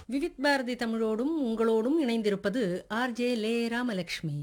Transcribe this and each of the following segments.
விவித் பாரதி தமிழோடும் உங்களோடும் இணைந்திருப்பது ஆர்ஜே லே ராமலக்ஷ்மி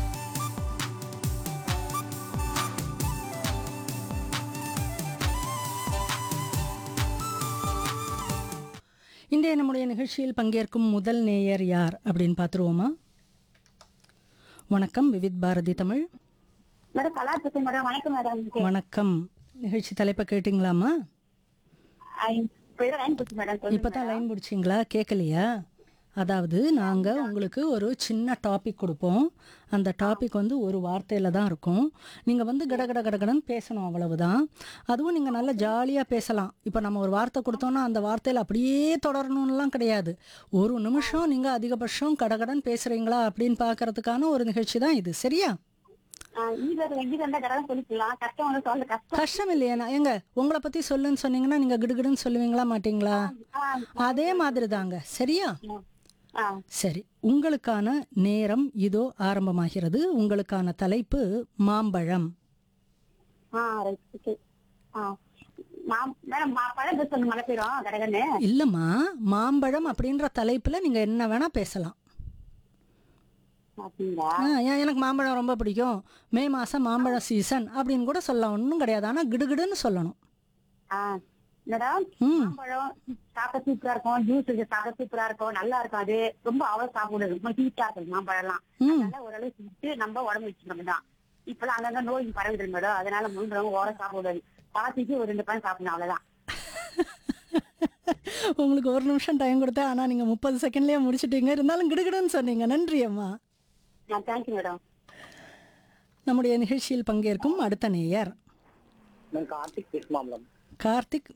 இன்றைய நம்முடைய நிகழ்ச்சியில் பங்கேற்கும் முதல் நேயர் யார் அப்படின்னு பார்த்துருவோமா வணக்கம் விவித் பாரதி தமிழ் மேடம் கலா பேசுறேன் மேடம் வணக்கம் மேடம் வணக்கம் நிகழ்ச்சி தலைப்பை கேட்டிங்களாமா இப்போ லைன் கொடுத்து மேடம் சொல்லுங்க இப்போ தான் லைன் பிடிச்சிங்களா கேட்கலையா அதாவது நாங்கள் உங்களுக்கு ஒரு சின்ன டாபிக் கொடுப்போம் அந்த டாபிக் வந்து ஒரு வார்த்தையில் தான் இருக்கும் நீங்கள் வந்து கட கட கடகடன்னு பேசணும் அவ்வளவுதான் அதுவும் நீங்கள் நல்லா ஜாலியாக பேசலாம் இப்போ நம்ம ஒரு வார்த்தை கொடுத்தோன்னா அந்த வார்த்தையில் அப்படியே தொடரணும்லாம் கிடையாது ஒரு நிமிஷம் நீங்கள் அதிகபட்சம் கடகடன் பேசுகிறீங்களா அப்படின்னு பார்க்கறதுக்கான ஒரு நிகழ்ச்சி தான் இது சரியா ஈஸியாக எங்க இருந்தா கடவுள் சொல்லிக்கலாம் கஷ்டம் வந்து சொல்ல கஷ்டம் கஷ்டம் இல்லையா நான் ஏங்க உங்களை பற்றி சொல்லுன்னு சொன்னீங்கன்னா நீங்கள் கிடுகிடுன்னு சொல்லுவீங்களா மாட்டீங்களா ஆ, அதே மாதிரி தாங்க சரியா ஆ, சரி உங்களுக்கான நேரம் இதோ ஆரம்பமாகிறது உங்களுக்கான தலைப்பு மாம்பழம் ஆ ரைட் ஓகே ஆ மா- மேடம் மா- பழம் பேச மழை பெய்யும் கடகன்னு இல்லைம்மா மாம்பழம் அப்படின்ற தலைப்பில் நீங்கள் என்ன வேணால் பேசலாம் அப்படிங்களா ஆ, ஏன் எனக்கு மாம்பழம் ரொம்ப பிடிக்கும் மே மாதம் மாம்பழம் சீசன் அப்படின்னு கூட சொல்லலாம் ஒன்றும் கிடையாது ஆனால் கிடுகிடுன்னு சொல்லணும் ஆ மேடம் ம் மாம்பழம் சாப்பிட சூப்பரா இருக்கும் ஜூஸ் சாப்பிட சூப்பரா இருக்கும் நல்லா இருக்கும் அது ரொம்ப அவ்வளவு சாப்பிடுது ரொம்ப ஹீட்டா இருக்கும் மாம்பழம்லாம் ம் அதனால ஓரளவு சுட்டு நம்ம உடம்பு வச்சுக்கணும் தான் இப்பெல்லாம் அங்கங்க நோய் பரவுது மேடம் அதனால முழுந்தவங்க ஓரம் சாப்பிடுறது பாத்திக்கு ஒரு ரெண்டு பழம் சாப்பிடணும் அவ்வளவுதான் உங்களுக்கு ஒரு நிமிஷம் டைம் கொடுத்தேன் ஆனால் நீங்கள் முப்பது செகண்ட்லேயே முடிச்சிட்டீங்க இருந்தாலும் கிடுகிடுன்னு சொன்னீங்க நன்றி அம்மா தேங்க்யூ மேடம் நம்முடைய நிகழ்ச்சியில் பங்கேற்கும் அடுத்த நேயர் நான் கார்த்திக் பேசுமா மேடம் கார்த்திக்